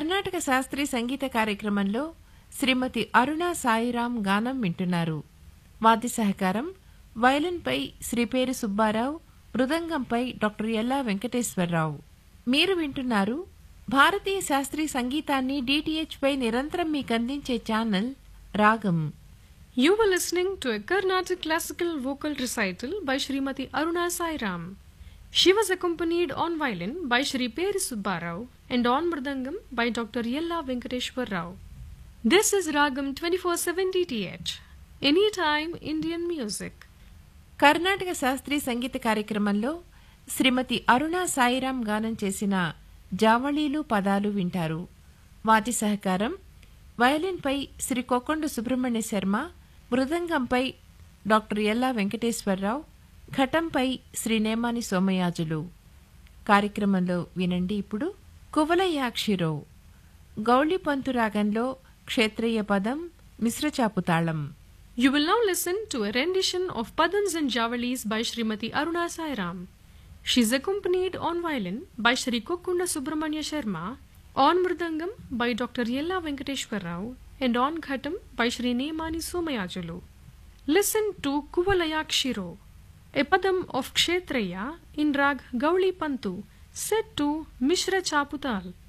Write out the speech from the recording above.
కర్ణాటక శాస్త్రీయ సంగీత కార్యక్రమంలో శ్రీమతి అరుణ సాయిరాం గానం వింటున్నారు వాద్య సహకారం వయలిన్పై శ్రీ పేరు సుబ్బారావు మృదంగంపై డాక్టర్ ఎల్లా వెంకటేశ్వరరావు మీరు వింటున్నారు భారతీయ శాస్త్రీయ సంగీతాన్ని DTH పై నిరంతరం మీకు అందించే ఛానల్ రాగం You were listening to a Carnatic classical vocal recital by Srimati Aruna Sairam. She was accompanied on violin by Shri Peri Subbarao and on mridangam by Dr. Yella Venkateshwar Rao. This is Ragam 24/7 DTH. Anytime Indian music. Karnataka శాస్త్రీయ సంగీత కార్యక్రమంలో శ్రీమతి అరుణ సాయిరాం గానం చేసిన జావళీలు పదాలు వింటారు వాటి సహకారం వయలిన్పై శ్రీ కొక్కొండ సుబ్రహ్మణ్య శర్మ మృదంగంపై డాక్టర్ ఎల్లా వెంకటేశ్వరరావు ఘటంపై శ్రీ నేమాని సోమయాజులు కార్యక్రమంలో వినండి ఇప్పుడు కువలయాక్షిరో గౌళిపంతు రాగంలో క్షేత్రీయ పదం మిశ్రచాపు తాళం You will now listen to a rendition of Padans and Javalis by Srimati Aruna Sairam. She is accompanied on violin by Shri Kokunda Subramanya Sharma, on mridangam by Dr. Yella Venkateshwar Rao, and on ghatam by Shri Nemani Somayajulu. Listen to Kuvalayakshiro, a padam of Kshetraya in rag Gauli Pantu, set to Mishra Chaputal.